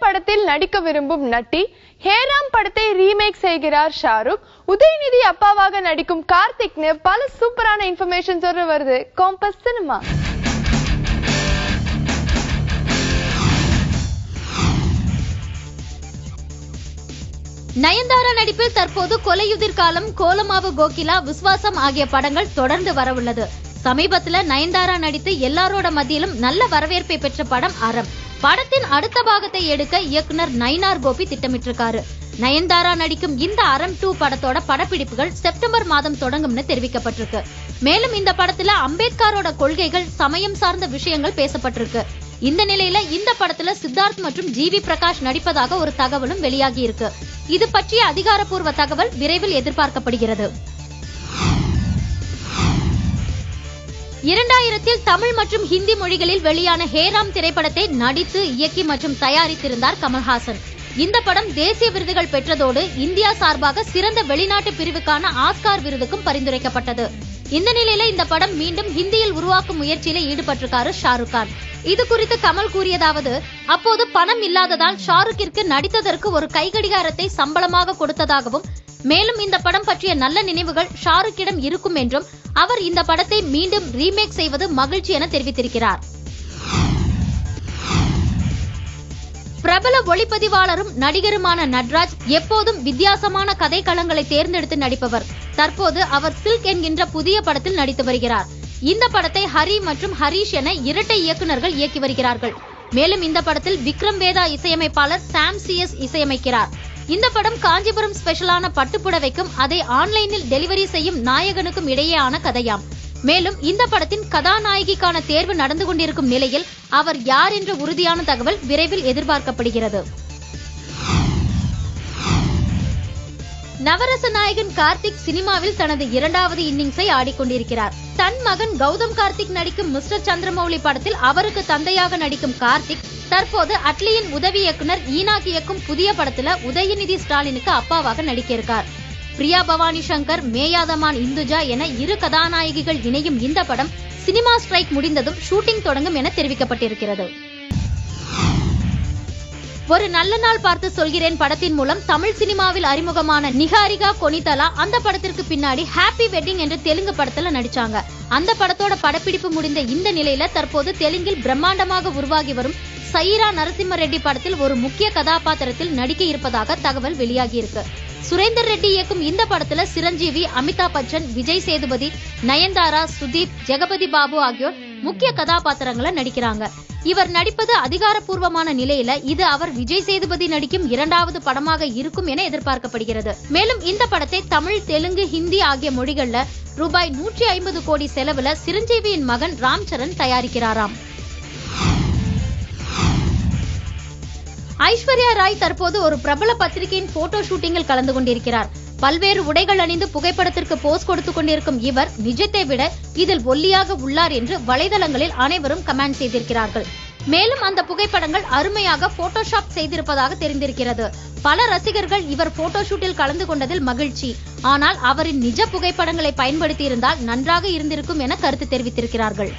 படத்தில் நடிக்க விரும்பும் நட்டி ஹேராம் படத்தை ரீமேக் செய்கிறார் ஷாருக் உதயநிதி அப்பாவாக நடிக்கும் கார்த்திக்னு பல சூப்பரான இன்ஃபர்மேஷன்ஸ் வருது காம்பஸ் சினிமா நயன்தாரா நடிப்பில் தற்போது கொலையுதிர் காலம் கோலமாவு கோகிலா விஸ்வாசம் ஆகிய படங்கள் தொடர்ந்து வரவுள்ளது சமீபத்துல நயன்தாரா நடித்து எல்லாரோட மத்தியிலும் நல்ல வரவேற்பை பெற்ற படம் அறம் படத்தின் அடுத்த பாகத்தை எடுக்க இயக்குனர் நயினார் கோபி திட்டமிட்டிருக்காரு நயன்தாரா நடிக்கும் இந்த அறம் டூ படத்தோட படப்பிடிப்புகள் செப்டம்பர் மாதம் தொடங்கும்னு தெரிவிக்கப்பட்டிருக்கு மேலும் இந்த படத்துல அம்பேத்கரோட கொள்கைகள் சமயம் சார்ந்த விஷயங்கள் பேசப்பட்டிருக்கு இந்த நிலையில இந்த படத்துல சித்தார்த் மற்றும் ஜிவி பிரகாஷ் நடிப்பதாக ஒரு தகவலும் வெளியாகி இருக்கு இது பற்றிய அதிகாரப்பூர்வ தகவல் விரைவில் எதிர்பார்க்கப்படுகிறது இரண்டாயிரத்தில் தமிழ் மற்றும் ஹிந்தி மொழிகளில் வெளியான ஹேராம் திரைப்படத்தை நடித்து இயக்கி மற்றும் தயாரித்திருந்தார் கமல்ஹாசன் இந்த படம் தேசிய விருதுகள் பெற்றதோடு இந்தியா சார்பாக சிறந்த வெளிநாட்டு பிரிவுக்கான ஆஸ்கார் விருதுக்கும் பரிந்துரைக்கப்பட்டது இந்த நிலையில இந்த படம் மீண்டும் ஹிந்தியில் உருவாக்கும் முயற்சியில ஈடுபட்டிருக்காரு ஷாருக் கான் இது குறித்து கமல் கூறியதாவது அப்போது பணம் இல்லாததால் ஷாருக்கிற்கு நடித்ததற்கு ஒரு கைகடிகாரத்தை சம்பளமாக கொடுத்ததாகவும் மேலும் இந்த படம் பற்றிய நல்ல நினைவுகள் ஷாருக்கிடம் இருக்கும் என்றும் அவர் இந்த படத்தை மீண்டும் ரீமேக் செய்வது மகிழ்ச்சி என தெரிவித்திருக்கிறார் பிரபல ஒளிப்பதிவாளரும் நடிகருமான நட்ராஜ் எப்போதும் வித்தியாசமான கதைக்களங்களை தேர்ந்தெடுத்து நடிப்பவர் தற்போது அவர் சில்க் என்கின்ற புதிய படத்தில் நடித்து வருகிறார் இந்த படத்தை ஹரி மற்றும் ஹரீஷ் என இரட்டை இயக்குனர்கள் இயக்கி வருகிறார்கள் மேலும் இந்த படத்தில் விக்ரம் வேதா இசையமைப்பாளர் சாம் சிஎஸ் இசையமைக்கிறார் இந்த படம் காஞ்சிபுரம் ஸ்பெஷலான பட்டுப்புடவைக்கும் அதை ஆன்லைனில் டெலிவரி செய்யும் நாயகனுக்கும் இடையேயான கதையாம் மேலும் இந்த படத்தின் கதாநாயகிக்கான தேர்வு நடந்து கொண்டிருக்கும் நிலையில் அவர் யார் என்ற உறுதியான தகவல் விரைவில் எதிர்பார்க்கப்படுகிறது நவரச நாயகன் கார்த்திக் சினிமாவில் தனது இரண்டாவது இன்னிங்ஸை ஆடிக்கொண்டிருக்கிறார் தன் மகன் கௌதம் கார்த்திக் நடிக்கும் மிஸ்டர் சந்திரமௌலி படத்தில் அவருக்கு தந்தையாக நடிக்கும் கார்த்திக் தற்போது அட்லியின் உதவி இயக்குனர் ஈனாக் இயக்கும் புதிய படத்துல உதயநிதி ஸ்டாலினுக்கு அப்பாவாக நடிக்க இருக்கார் பிரியா பவானி சங்கர் மேயாதமான் இந்துஜா என இரு கதாநாயகிகள் இணையும் இந்த படம் சினிமா ஸ்ட்ரைக் முடிந்ததும் ஷூட்டிங் தொடங்கும் என தெரிவிக்கப்பட்டிருக்கிறது ஒரு நல்ல நாள் பார்த்து சொல்கிறேன் படத்தின் மூலம் தமிழ் சினிமாவில் அறிமுகமான நிகாரிகா கொனிதலா அந்த படத்திற்கு பின்னாடி ஹாப்பி வெட்டிங் என்ற தெலுங்கு படத்துல நடிச்சாங்க அந்த படத்தோட படப்பிடிப்பு முடிந்த இந்த நிலையில தற்போது தெலுங்கில் பிரம்மாண்டமாக உருவாகி வரும் சைரா நரசிம்ம ரெட்டி படத்தில் ஒரு முக்கிய கதாபாத்திரத்தில் நடிக்க இருப்பதாக தகவல் வெளியாகி இருக்கு சுரேந்தர் ரெட்டி இயக்கும் இந்த படத்துல சிரஞ்சீவி அமிதாப் பச்சன் விஜய் சேதுபதி நயன்தாரா சுதீப் ஜெகபதி பாபு ஆகியோர் முக்கிய கதாபாத்திரங்களை நடிக்கிறாங்க இவர் நடிப்பது அதிகாரப்பூர்வமான நிலையில இது அவர் விஜய் சேதுபதி நடிக்கும் இரண்டாவது படமாக இருக்கும் என எதிர்பார்க்கப்படுகிறது மேலும் இந்த படத்தை தமிழ் தெலுங்கு ஹிந்தி ஆகிய மொழிகள்ல ரூபாய் நூற்றி ஐம்பது கோடி செலவுல சிரஞ்சீவியின் மகன் ராம் சரண் தயாரிக்கிறாராம் ஐஸ்வர்யா ராய் தற்போது ஒரு பிரபல பத்திரிகையின் போட்டோ ஷூட்டிங்கில் கலந்து கொண்டிருக்கிறார் பல்வேறு உடைகள் அணிந்து புகைப்படத்திற்கு போஸ் கொடுத்துக் கொண்டிருக்கும் இவர் நிஜத்தை விட இதில் ஒல்லியாக உள்ளார் என்று வலைதளங்களில் அனைவரும் கமெண்ட் செய்திருக்கிறார்கள் மேலும் அந்த புகைப்படங்கள் அருமையாக போட்டோஷாப் செய்திருப்பதாக தெரிந்திருக்கிறது பல ரசிகர்கள் இவர் போட்டோஷூட்டில் கலந்து கொண்டதில் மகிழ்ச்சி ஆனால் அவரின் நிஜ புகைப்படங்களை பயன்படுத்தி இருந்தால் நன்றாக இருந்திருக்கும் என கருத்து தெரிவித்திருக்கிறார்கள்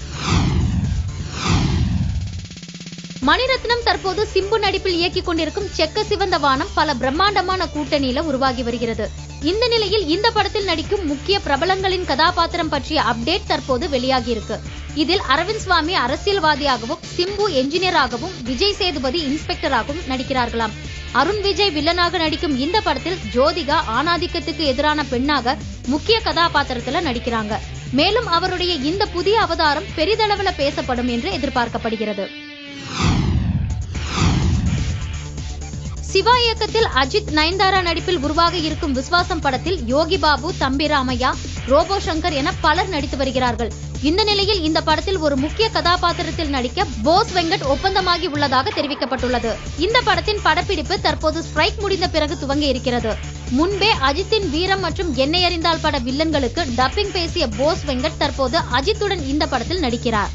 மணிரத்னம் தற்போது சிம்பு நடிப்பில் இயக்கிக் கொண்டிருக்கும் செக்க சிவந்த வானம் பல பிரம்மாண்டமான கூட்டணியில உருவாகி வருகிறது இந்த நிலையில் இந்த படத்தில் நடிக்கும் முக்கிய பிரபலங்களின் கதாபாத்திரம் பற்றிய அப்டேட் தற்போது வெளியாகி இருக்கு இதில் அரவிந்த் சுவாமி அரசியல்வாதியாகவும் சிம்பு என்ஜினியராகவும் விஜய் சேதுபதி இன்ஸ்பெக்டராகவும் நடிக்கிறார்களாம் அருண் விஜய் வில்லனாக நடிக்கும் இந்த படத்தில் ஜோதிகா ஆணாதிக்கத்துக்கு எதிரான பெண்ணாக முக்கிய கதாபாத்திரத்துல நடிக்கிறாங்க மேலும் அவருடைய இந்த புதிய அவதாரம் பெரிதளவுல பேசப்படும் என்று எதிர்பார்க்கப்படுகிறது சிவா இயக்கத்தில் அஜித் நயன்தாரா நடிப்பில் உருவாக இருக்கும் விஸ்வாசம் படத்தில் யோகி பாபு தம்பி ராமையா ரோபோ சங்கர் என பலர் நடித்து வருகிறார்கள் இந்த நிலையில் இந்த படத்தில் ஒரு முக்கிய கதாபாத்திரத்தில் நடிக்க போஸ் வெங்கட் ஒப்பந்தமாகி உள்ளதாக தெரிவிக்கப்பட்டுள்ளது இந்த படத்தின் படப்பிடிப்பு தற்போது ஸ்ட்ரைக் முடிந்த பிறகு துவங்க இருக்கிறது முன்பே அஜித்தின் வீரம் மற்றும் என்னை அறிந்தால் பட வில்லன்களுக்கு டப்பிங் பேசிய போஸ் வெங்கட் தற்போது அஜித்துடன் இந்த படத்தில் நடிக்கிறார்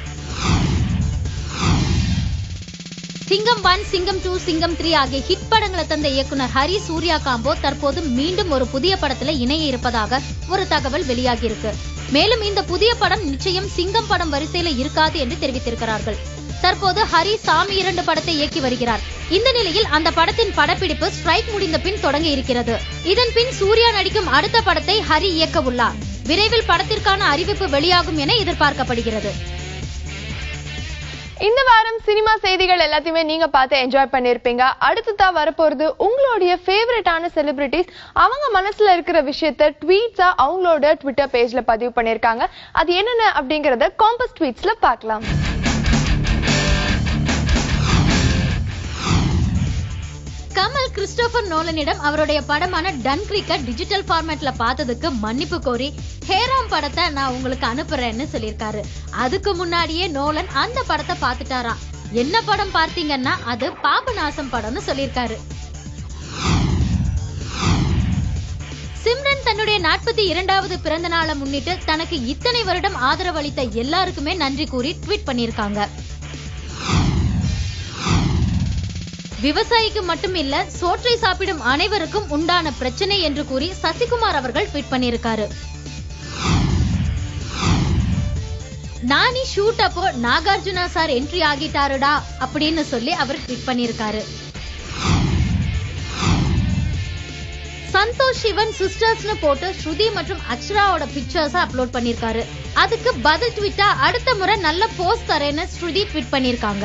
சிங்கம் ஒன் சிங்கம் டூ சிங்கம் த்ரீ ஆகிய ஹிட் படங்களை தந்த இயக்குனர் ஹரி சூர்யா காம்போ தற்போது மீண்டும் ஒரு புதிய படத்துல இணைய இருப்பதாக ஒரு தகவல் வெளியாகி இருக்கு மேலும் இந்த புதிய படம் நிச்சயம் சிங்கம் படம் வரிசையில இருக்காது என்று தெரிவித்திருக்கிறார்கள் தற்போது ஹரி சாமி இரண்டு படத்தை இயக்கி வருகிறார் இந்த நிலையில் அந்த படத்தின் படப்பிடிப்பு ஸ்ட்ரைக் முடிந்த பின் தொடங்க இருக்கிறது இதன் பின் சூர்யா நடிக்கும் அடுத்த படத்தை ஹரி இயக்க உள்ளார் விரைவில் படத்திற்கான அறிவிப்பு வெளியாகும் என எதிர்பார்க்கப்படுகிறது இந்த வாரம் சினிமா செய்திகள் எல்லாத்தையுமே நீங்க பார்த்து என்ஜாய் பண்ணிருப்பீங்க அடுத்ததா வரப்போறது உங்களுடைய ஃபேவரட்டான செலிபிரிட்டிஸ் அவங்க மனசுல இருக்கிற விஷயத்த ட்வீட்ஸா அவங்களோட ட்விட்டர் பேஜ்ல பதிவு பண்ணிருக்காங்க அது என்னென்ன அப்படிங்கறத காம்பஸ் ட்வீட்ஸ்ல பார்க்கலாம் கமல் கிறிஸ்டோபர் நோலனிடம் அவருடைய படமான டன் கிரிக்கெட் டிஜிட்டல் ஃபார்மேட்ல பார்த்ததுக்கு மன்னிப்பு கோரி ஹேராம் படத்தை நான் உங்களுக்கு அனுப்புறேன்னு சொல்லியிருக்காரு அதுக்கு முன்னாடியே நோலன் அந்த படத்தை பார்த்துட்டாராம் என்ன படம் பார்த்தீங்கன்னா அது பாபநாசம் படம்னு சொல்லியிருக்காரு சிம்ரன் தன்னுடைய நாற்பத்தி இரண்டாவது பிறந்த நாளை முன்னிட்டு தனக்கு இத்தனை வருடம் ஆதரவு அளித்த எல்லாருக்குமே நன்றி கூறி ட்வீட் பண்ணியிருக்காங்க விவசாயிக்கு மட்டும் இல்ல சோற்றை சாப்பிடும் அனைவருக்கும் உண்டான பிரச்சனை என்று கூறி சசிகுமார் அவர்கள் ட்வீட் பண்ணியிருக்காரு நானி ஷூட் அப்போ நாகார்ஜுனா சார் என்ட்ரி ஆகிட்டாருடா அப்படின்னு சொல்லி அவர் ட்வீட் பண்ணியிருக்காரு சந்தோஷ் சிவன் சிஸ்டர்ஸ்னு போட்டு ஸ்ருதி மற்றும் அக்ஷராவோட பிக்சர்ஸ் அப்லோட் பண்ணிருக்காரு அதுக்கு பதில் ட்விட்டா அடுத்த முறை நல்ல போஸ்ட் தரேன்னு ஸ்ருதி ட்வீட் பண்ணிருக்காங்க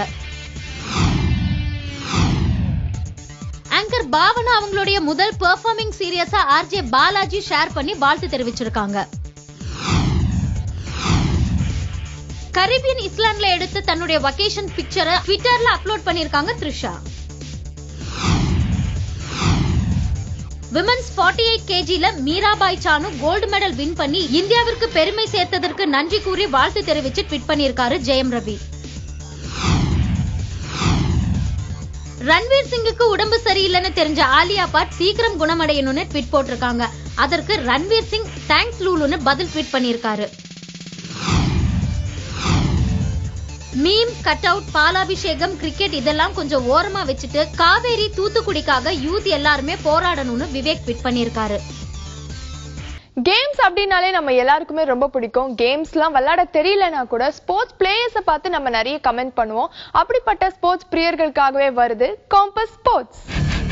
ஆங்கர் பாவனா அவங்களுடைய முதல் பெர்ஃபார்மிங் சீரியஸா ஆர்ஜே பாலாஜி ஷேர் பண்ணி வாழ்த்து தெரிவிச்சிருக்காங்க கரீபியன் இஸ்லாண்ட்ல எடுத்து தன்னுடைய வகேஷன் பிக்சரை ட்விட்டர்ல அப்லோட் பண்ணிருக்காங்க த்ரிஷா விமன்ஸ் 48 எயிட் கேஜில Mirabai Chanu gold medal win பண்ணி இந்தியாவிற்கு பெருமை சேர்த்ததற்கு நன்றி கூறி வாழ்த்து தெரிவிச்சு ட்வீட் பண்ணியிருக்காரு ஜெயம் ரவி ரன்வீர் சிங்குக்கு உடம்பு சரியில்லைன்னு தெரிஞ்ச ஆலியா பட் சீக்கிரம் குணமடையணும்னு ட்வீட் போட்டிருக்காங்க அதற்கு ரன்வீர் சிங் தேங்க்ஸ் லூலுன்னு பதில் ட்வீட் பண்ணியிருக்காரு மீம் கட் அவுட் பாலாபிஷேகம் கிரிக்கெட் இதெல்லாம் கொஞ்சம் ஓரமா வச்சுட்டு காவேரி தூத்துக்குடிக்காக யூத் எல்லாருமே போராடணும்னு விவேக் ட்வீட் பண்ணியிருக்காரு கேம்ஸ் அப்படின்னாலே நம்ம எல்லாருக்குமே ரொம்ப பிடிக்கும் கேம்ஸ்லாம் விளையாட தெரியலனா கூட ஸ்போர்ட்ஸ் பிளேயர்ஸை பார்த்து நம்ம நிறைய கமெண்ட் பண்ணுவோம் அப்படிப்பட்ட ஸ்போர்ட்ஸ் பிரியர்களுக்காகவே வருது காம்பஸ் ஸ்போர்ட்ஸ்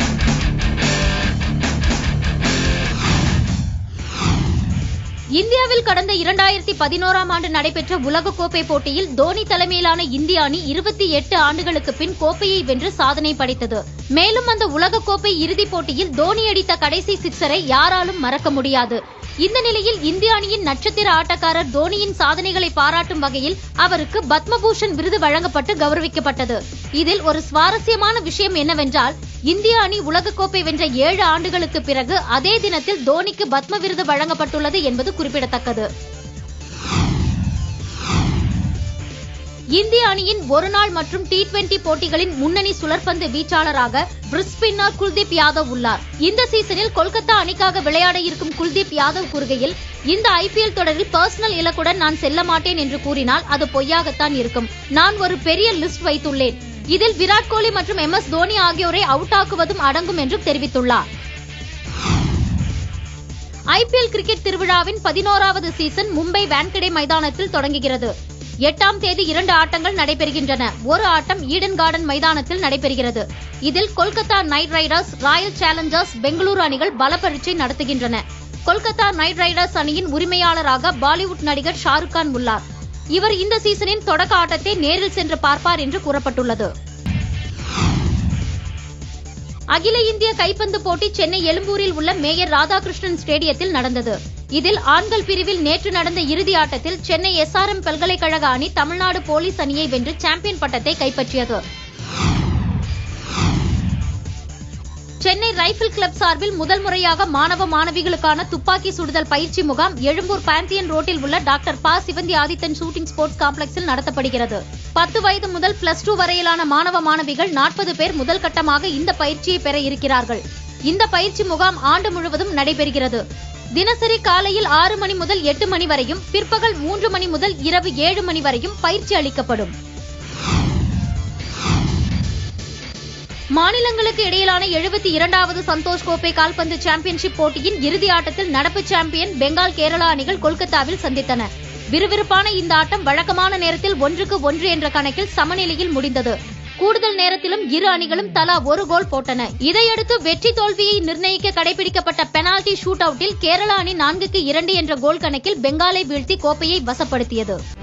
இந்தியாவில் கடந்த இரண்டாயிரத்தி பதினோராம் ஆண்டு நடைபெற்ற உலகக்கோப்பை போட்டியில் தோனி தலைமையிலான இந்திய அணி இருபத்தி எட்டு ஆண்டுகளுக்கு பின் கோப்பையை வென்று சாதனை படைத்தது மேலும் அந்த உலகக்கோப்பை இறுதிப் போட்டியில் தோனி அடித்த கடைசி சிக்ஸரை யாராலும் மறக்க முடியாது இந்த நிலையில் இந்திய அணியின் நட்சத்திர ஆட்டக்காரர் தோனியின் சாதனைகளை பாராட்டும் வகையில் அவருக்கு பத்மபூஷன் விருது வழங்கப்பட்டு கௌரவிக்கப்பட்டது இதில் ஒரு சுவாரஸ்யமான விஷயம் என்னவென்றால் இந்திய அணி உலகக்கோப்பை வென்ற ஏழு ஆண்டுகளுக்கு பிறகு அதே தினத்தில் தோனிக்கு பத்ம விருது வழங்கப்பட்டுள்ளது என்பது குறிப்பிடத்தக்கது இந்திய அணியின் ஒருநாள் மற்றும் டி டுவெண்டி போட்டிகளின் முன்னணி சுழற்பந்து வீச்சாளராக பிரிஸ்பின்னர் குல்தீப் யாதவ் உள்ளார் இந்த சீசனில் கொல்கத்தா அணிக்காக விளையாட இருக்கும் குல்தீப் யாதவ் கூறுகையில் இந்த ஐபிஎல் தொடரில் பர்சனல் இலக்குடன் நான் செல்ல மாட்டேன் என்று கூறினால் அது பொய்யாகத்தான் இருக்கும் நான் ஒரு பெரிய லிஸ்ட் வைத்துள்ளேன் இதில் விராட் கோலி மற்றும் எம் எஸ் தோனி ஆகியோரை அவுட் ஆக்குவதும் அடங்கும் என்று தெரிவித்துள்ளார் ஐபிஎல் கிரிக்கெட் திருவிழாவின் பதினோராவது சீசன் மும்பை வான்கடே மைதானத்தில் தொடங்குகிறது எட்டாம் தேதி இரண்டு ஆட்டங்கள் நடைபெறுகின்றன ஒரு ஆட்டம் ஈடன் கார்டன் மைதானத்தில் நடைபெறுகிறது இதில் Kolkata knight riders royal challengers Bengaluru அணிகள் பல பரீட்சை நடத்துகின்றன கொல்கத்தா நைட் ரைடர்ஸ் அணியின் உரிமையாளராக பாலிவுட் நடிகர் ஷாருக் கான் உள்ளார் இவர் இந்த சீசனின் தொடக்க ஆட்டத்தை நேரில் சென்று பார்ப்பார் என்று கூறப்பட்டுள்ளது அகில இந்திய கைப்பந்து போட்டி சென்னை எழும்பூரில் உள்ள மேயர் ராதாகிருஷ்ணன் ஸ்டேடியத்தில் நடந்தது இதில் ஆண்கள் பிரிவில் நேற்று நடந்த இறுதி ஆட்டத்தில் சென்னை எஸ்ஆர்எம் பல்கலைக்கழக அணி தமிழ்நாடு போலீஸ் அணியை வென்று சாம்பியன் பட்டத்தை கைப்பற்றியது சென்னை ரைபிள் கிளப் சார்பில் முதல் முறையாக மாணவ மாணவிகளுக்கான துப்பாக்கி சுடுதல் பயிற்சி முகாம் எழும்பூர் பாந்தியன் ரோட்டில் உள்ள டாக்டர் ப சிவந்தி ஆதித்தன் ஷூட்டிங் ஸ்போர்ட்ஸ் காம்ப்ளெக்ஸில் நடத்தப்படுகிறது பத்து வயது முதல் பிளஸ் டூ வரையிலான மாணவ மாணவிகள் நாற்பது பேர் முதல் கட்டமாக இந்த பயிற்சியை பெற இருக்கிறார்கள் இந்த பயிற்சி முகாம் ஆண்டு முழுவதும் நடைபெறுகிறது தினசரி காலையில் ஆறு மணி முதல் எட்டு மணி வரையும் பிற்பகல் மூன்று மணி முதல் இரவு ஏழு மணி வரையும் பயிற்சி அளிக்கப்படும் மாநிலங்களுக்கு இடையிலான எழுபத்தி இரண்டாவது சந்தோஷ் கோப்பை கால்பந்து சாம்பியன்ஷிப் போட்டியின் இறுதி ஆட்டத்தில் நடப்பு சாம்பியன் பெங்கால் கேரளா அணிகள் கொல்கத்தாவில் சந்தித்தன விறுவிறுப்பான இந்த ஆட்டம் வழக்கமான நேரத்தில் ஒன்றுக்கு ஒன்று என்ற கணக்கில் சமநிலையில் முடிந்தது கூடுதல் நேரத்திலும் இரு அணிகளும் தலா ஒரு கோல் போட்டன இதையடுத்து வெற்றி தோல்வியை நிர்ணயிக்க கடைபிடிக்கப்பட்ட பெனால்டி ஷூட் அவுட்டில் கேரளா அணி நான்குக்கு இரண்டு என்ற கோல் கணக்கில் பெங்காலை வீழ்த்தி கோப்பையை வசப்படுத்தியது